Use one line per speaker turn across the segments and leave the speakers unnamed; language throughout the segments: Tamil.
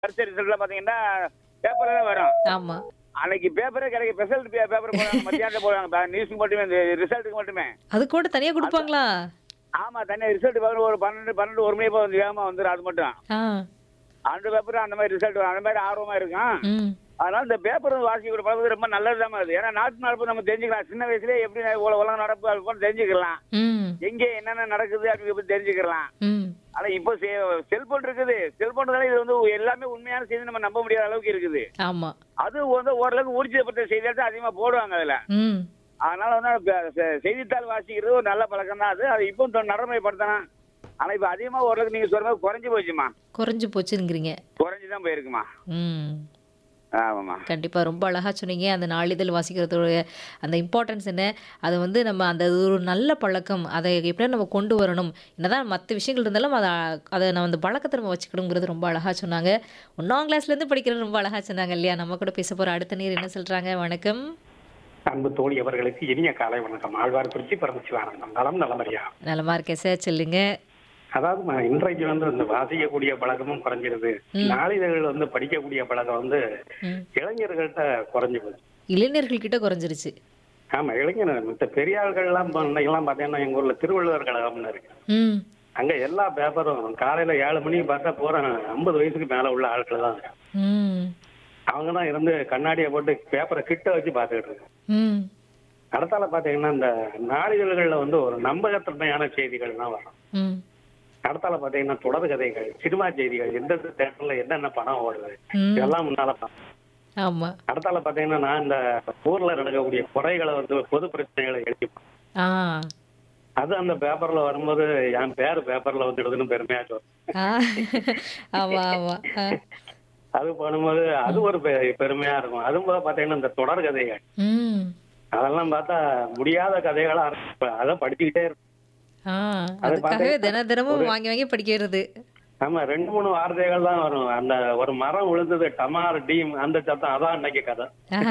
பரிசு ரிசல்ட்ல பாத்தீங்கன்னா பேப்பர்ல தான் வரும்
ஆமா
அன்னைக்கு பேப்பரே கிடைக்கும் ரிசல்ட் பேப்பர் போடுவாங்க மத்தியானம் போடுவாங்க நியூஸ்க்கு மட்டுமே இந்த ரிசல்ட்டுக்கு மட்டுமே
அது கூட தனியா கொடுப்பாங்களா
ஆமா தனியா ரிசல்ட் பார்க்கணும் ஒரு பன்னெண்டு பன்னெண்டு ஒரு மணி போய் வந்து வேகமா வந்துடும் அது மட்டும்
ஆ
அந்த பேப்பர் அந்த மாதிரி ரிசல்ட் அந்த மாதிரி ஆர்வமா இருக்கும்
ம்
அதனால இந்த பேப்பர் வாசிக்கிற பழக்கம் ரொம்ப நல்லதுதான் அது ஏன்னா நாட்டு நடப்பு நம்ம தெரிஞ்சுக்கலாம் சின்ன வயசுலயே எப்படி உல- உலகம் நடப்பு அது போல தெரிஞ்சுக்கலாம்
ம்
எங்க என்னென்ன நடக்குது அப்படிங்கிற பத்தி தெரிஞ்சுக்கலாம்
ம்
ஆனா இப்போ செல்போன் இருக்குது செல்போன்றதால இது வந்து எல்லாமே உண்மையான செய்தி நம்ம நம்ப முடியாத அளவுக்கு இருக்குது
ஆமா
அது வந்து ஓரளவுக்கு ஊர்ஜிதப்பட்ட செய்தியாக தான் அதிகமா போடுவாங்க அதுல
ம்
அதனால வந்து ப- செ- செய்தித்தாள் வாசிக்கிறது ஒரு நல்ல பழக்கம் தான் அது அது இப்போ தொ- நடைமுறைப்படுத்தணும் ஆனா இப்ப அதிகமா ஓரளவுக்கு நீங்க சொல்ற மாதிரி குறைஞ்சு போச்சுமா
குறைஞ்சு போச்சுங்கிறீங்க
குறைஞ்சு தான் போயிருக்குமா
ம்
ஆமாம்மா
கண்டிப்பாக ரொம்ப அழகாக சொன்னீங்க அந்த நாளிதழ் வாசிக்கிறதோட அந்த இம்பார்ட்டன்ஸ் என்ன அதை வந்து நம்ம அந்த அது ஒரு நல்ல பழக்கம் அதை எப்படி நம்ம கொண்டு வரணும் என்னதான் மற்ற விஷயங்கள் இருந்தாலும் அதை அதை நம்ம அந்த பழக்கத்தை நம்ம வச்சுக்கணுங்கிறது ரொம்ப அழகாக சொன்னாங்க ஒன்றாம் கிளாஸ்லேருந்து படிக்கிறது ரொம்ப அழகாக சொன்னாங்க இல்லையா நம்ம கூட பேச போகிற அடுத்த நீர் என்ன சொல்கிறாங்க வணக்கம்
அன்பு தோழி அவர்களுக்கு இனிய காலை வணக்கம் ஆழ்வார்குறிச்சி பரமசிவானந்தம் நலம் நலமறியா
நலமா இருக்கேன் சார் சொல்லுங்க
அதாவது ம- இன்றைக்கு வந்து இந்த வாசிக்கக்கூடிய பழக்கமும் குறைஞ்சிருது நாளிதழ்கள் வந்து படிக்கக்கூடிய பழக்கம் வந்து
ம்.
இளைஞர்கள்ட்ட குறைஞ்சு போச்சு
இளைஞர்கள் கிட்ட குறைஞ்சிருச்சு
ஆமா இளைஞர் மத்த பெரிய ஆள்கள்லாம் இப்ப இன்னைக்கெல்லாம் பாத்தீங்கன்னா எங்க ஊர்ல திருவள்ளுவர் கழகம்னு இருக்கு
ம்
அங்க எல்லா பேப்பரும் காலையில ஏழு மணிக்கு பார்த்தா போற ஐம்பது வயசுக்கு மேல உள்ள ஆட்கள் தான் இருக்காங்க.
ம்
அவங்க தான் இருந்து கண்ணாடியை போட்டு பேப்பரை கிட்ட வச்சு பார்த்துக்கிட்டு இருக்காங்க
ம்
அடுத்தால பாத்தீங்கன்னா இந்த நாளிதழ்கள்ல வந்து ஒரு நம்பகத்தன்மையான செய்திகள் தான் வரும்
ம்
அடுத்தால பாத்தீங்கன்னா தொடர் கதைகள் சினிமா செய்திகள் எந்தெந்த தேட்டர்ல என்னென்ன படம் ஓடுது
ம்.
இதெல்லாம் முன்னால பார்த்தேன்.
ஆமாம்
அடுத்தால பாத்தீங்கன்னா நான் இந்த ஊர்ல நடக்கக்கூடிய குறைகளை வந்து பொது பிரச்சனைகளை எழுதிப்பேன்
ஆ
அது அந்த பேப்பர்ல வரும்போது என் பேர் பேப்பர்ல வந்துடுதுன்னு பெருமையா சொல்றேன்
ஆ ஆமாம் ஆமாம் ஆ
அது பண்ணும்போது அது ஒரு பெ- பெருமையா இருக்கும் அதுவும் போல பாத்தீங்கன்னா இந்த தொடர் கதைகள்
ம்
அதெல்லாம் பார்த்தா முடியாத கதைகளா இருக்கும் அதை படிச்சுக்கிட்டே இருக்கும்
ஆ
அது
அதுக்காகவே
பார்த்தா
தின தினமும் வாங்கி வாங்கி படிக்கிறது
ஆமா ரெண்டு மூணு வார்த்தைகள் தான் வரும் அந்த ஒரு மரம் விழுந்தது டமார் டீம் அந்த சத்தம் அதான் அன்னைக்கு கதை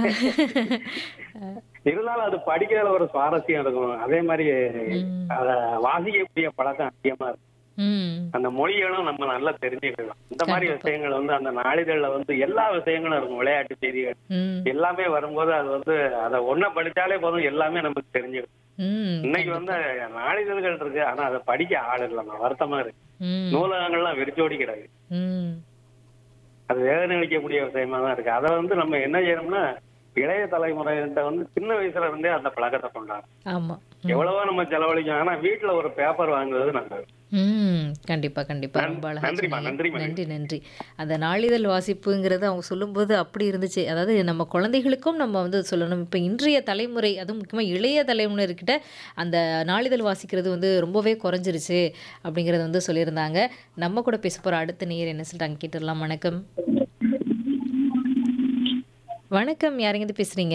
இருந்தாலும் அது படிக்கிறதுல ஒரு சுவாரஸ்யம் இருக்கும் அதே மாதிரி அத வாசிக்கக்கூடிய பழக்கம் அதிகமா இருக்கும்
ம்
அந்த மொழிகளும் நம்ம நல்லா தெரிஞ்சுக்கலாம் இந்த மாதிரி விஷயங்கள் வந்து அந்த நாளிதழ்ல வந்து எல்லா விஷயங்களும் இருக்கும் விளையாட்டு செய்திகள்
ம்
எல்லாமே வரும்போது அது வந்து அதை ஒன்ன படிச்சாலே போதும் எல்லாமே நமக்கு தெரிஞ்சிடும்
ம்
இன்னைக்கு வந்து நாளிதழ்கள் இருக்கு ஆனா அதை படிக்க ஆள் இல்லைம்மா வருத்தமா இருக்கு
ம்
நூலகங்கள்லாம் வெறிச்சோடி கிடக்கு
ம்
அது வேதனை அளிக்கக்கூடிய விஷயமா தான் இருக்கு அதை வந்து நம்ம என்ன செய்யணும்னா இளைய தலைமுறைகிட்ட வந்து சின்ன வயசுல இருந்தே அந்த பழக்கத்தை கொண்டாடும்
ஆமாம்
எவ்வளவோ நம்ம செலவழிக்கும் ஆனா வீட்டுல ஒரு பேப்பர் வாங்குறது நல்லது
ம் கண்டிப்பா கண்டிப்பா ரொம்ப அழகா
நன்றிம்மா,
சொன்னீங்க.
நன்றிம்மா.
நன்றி நன்றி அந்த நாளிதழ் வாசிப்புங்கிறது அவங்க சொல்லும்போது அப்படி இருந்துச்சு அதாவது நம்ம குழந்தைகளுக்கும் நம்ம வந்து சொல்லணும் இப்போ இன்றைய தலைமுறை அதுவும் முக்கியமாக இளைய தலைமுறைகிட்ட அந்த நாளிதழ் வாசிக்கிறது வந்து ரொம்பவே குறைஞ்சிருச்சு அப்படிங்கிறத வந்து சொல்லியிருந்தாங்க நம்ம கூட பேச போகிற அடுத்த நேயர் என்ன சொல்லிட்டாங்க கேட்டுடலாம் வணக்கம் வணக்கம் யாருங்கிட்ட பேசுறீங்க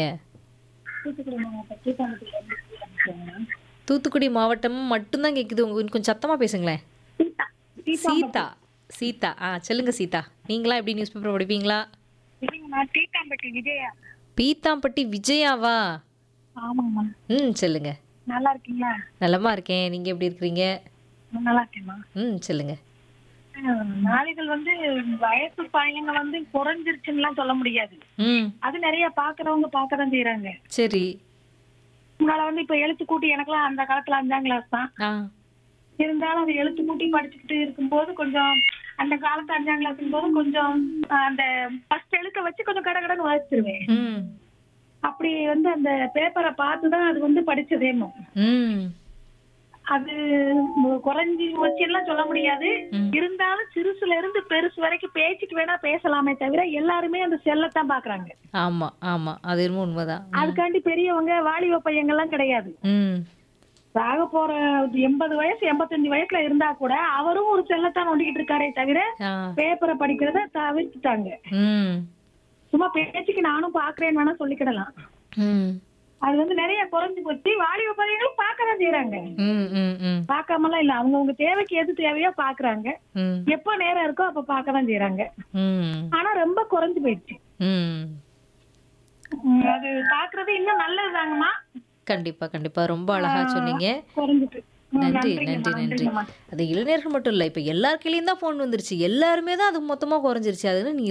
தூத்துக்குடி மாவட்டம் மட்டும்தான் கேட்குது உங்க கொஞ்சம் சத்தமாக பேசுங்களேன் சீதா சீதா ஆ சொல்லுங்க சீதா நீங்களா எப்படி நியூஸ் பேப்பர் படிப்பீங்களா
இல்லைங்கம்மா தீட்டாம்பட்டி விஜயா
பீத்தாம்பட்டி விஜயாவா
ஆமாங்கம்மா
ம் சொல்லுங்க
நல்லா இருக்கீங்களா
நலமா இருக்கேன் நீங்க எப்படி இருக்கிறீங்க
நல்லா இருக்கேம்மா
ம் சொல்லுங்க
அஹ், நாளிதழ் வந்து வயசு பையங்க வந்து குறைஞ்சிருச்சுன்னுலாம் சொல்ல முடியாது
ம்
அது நிறைய பாக்குறவங்க பார்க்கதான் செய்யறாங்க
சரி
முன்னால வந்து இப்ப எழுத்து கூட்டி எனக்கெல்லாம் அந்த காலத்துல அஞ்சாம் கிளாஸ் தான்
ஆ
இருந்தாலும் அது எழுத்து கூட்டி படிச்சுக்கிட்டு இருக்கும்போது கொஞ்சம் அந்த காலத்து அஞ்சாம் கிளாஸ் போது கொஞ்சம் அஹ், அந்த ஃபர்ஸ்ட் எழுத்த வச்சு கொஞ்சம் கட கடன்னு வாசிச்சிருவேன்
ம்
அப்படி வந்து அந்த பேப்பரை பார்த்து தான் அது வந்து படிச்சதேமோ
ம்
அது மு- குறைஞ்சி வச்சுலாம் சொல்ல முடியாது
ம்.
இருந்தாலும் சிறுசுல இருந்து பெருசு வரைக்கும் பேச்சுக்கு வேணா பேசலாமே தவிர எல்லாருமே அந்த செல்லத்தான் பாக்குறாங்க
ஆமா ஆமா அது என்னமோ உண்மைதான்
அதுக்காண்டி பெரியவங்க வாலிப பையங்கள்லாம் கிடையாது
ம்
ஆக போற எண்பது வயசு எண்பத்தஞ்சு வயசுல இருந்தா கூட அவரும் ஒரு செல்லத்தான் நோண்டிக்கிட்டு இருக்காரே தவிர
ஆ
பேப்பரை படிக்கிறத தவிர்த்துட்டாங்க
ம்
சும்மா பேச்சுக்கு நானும் பாக்குறேன்னு வேணா சொல்லிக்கிடலாம்
ம்
அது வந்து நிறைய குறைஞ்சு போச்சு வாலிப பையங்களும் பார்க்கதான் செய்யறாங்க
ம் ம் ம்
பார்க்காமலாம் இல்ல அவங்கவுங்க தேவைக்கு எது தேவையோ பாக்குறாங்க
ம்
எப்ப நேரம் இருக்கோ அப்ப பார்க்கதான் செய்யறாங்க
ம்
ஆனா ரொம்ப குறைஞ்சு போயிடுச்சு
ம்
உம் அது பாக்குறது இன்னும் நல்லதுதாங்கம்மா
கண்டிப்பா கண்டிப்பா ரொம்ப அழகா சொன்னீங்க
குறைஞ்சிட்டு உம்
நன்றி
நன்றிங்கம்மா,
நன்றி நன்றி
நன்றிங்கம்மா.
அது இளைஞர்கள் மட்டும் இல்லை இப்போ எல்லார் கையிலையும் தான் ஃபோன் வந்துருச்சு எல்லாருமே தான் அது மொத்தமாக குறைஞ்சிருச்சு அதுன்னு நீ